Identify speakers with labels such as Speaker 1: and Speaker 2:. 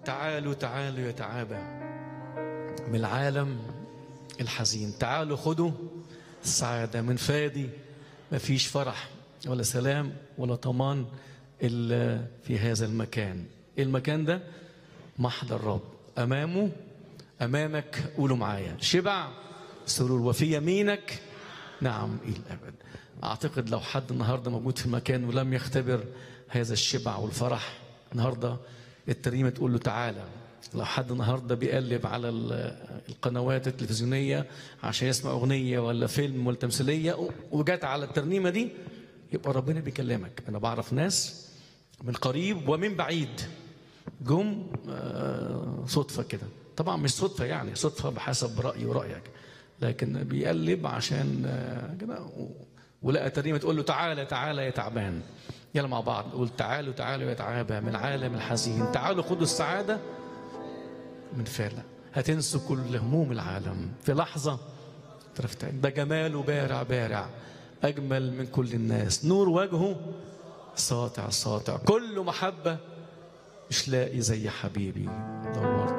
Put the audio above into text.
Speaker 1: تعالوا تعالوا يا تعابى من العالم الحزين تعالوا خدوا السعادة من فادي مفيش فرح ولا سلام ولا طمان إلا في هذا المكان المكان ده محضر الرب أمامه أمامك قولوا معايا شبع سرور وفي يمينك نعم إلى الأبد أعتقد لو حد النهاردة موجود في المكان ولم يختبر هذا الشبع والفرح النهاردة الترنيمة تقول له تعالى لو حد النهاردة بيقلب على القنوات التلفزيونية عشان يسمع أغنية ولا فيلم ولا تمثيلية وجات على الترنيمة دي يبقى ربنا بيكلمك أنا بعرف ناس من قريب ومن بعيد جم صدفة كده طبعا مش صدفة يعني صدفة بحسب رأيي ورأيك لكن بيقلب عشان كده ولقى ترنيمة تقول له تعالى تعالى يا تعبان يلا مع بعض نقول تعالوا تعالوا يا تعابى من عالم الحزين تعالوا خدوا السعادة من فعلا هتنسوا كل هموم العالم في لحظة ترفتين ده جماله بارع بارع أجمل من كل الناس نور وجهه ساطع ساطع كله محبة مش لاقي زي حبيبي دورت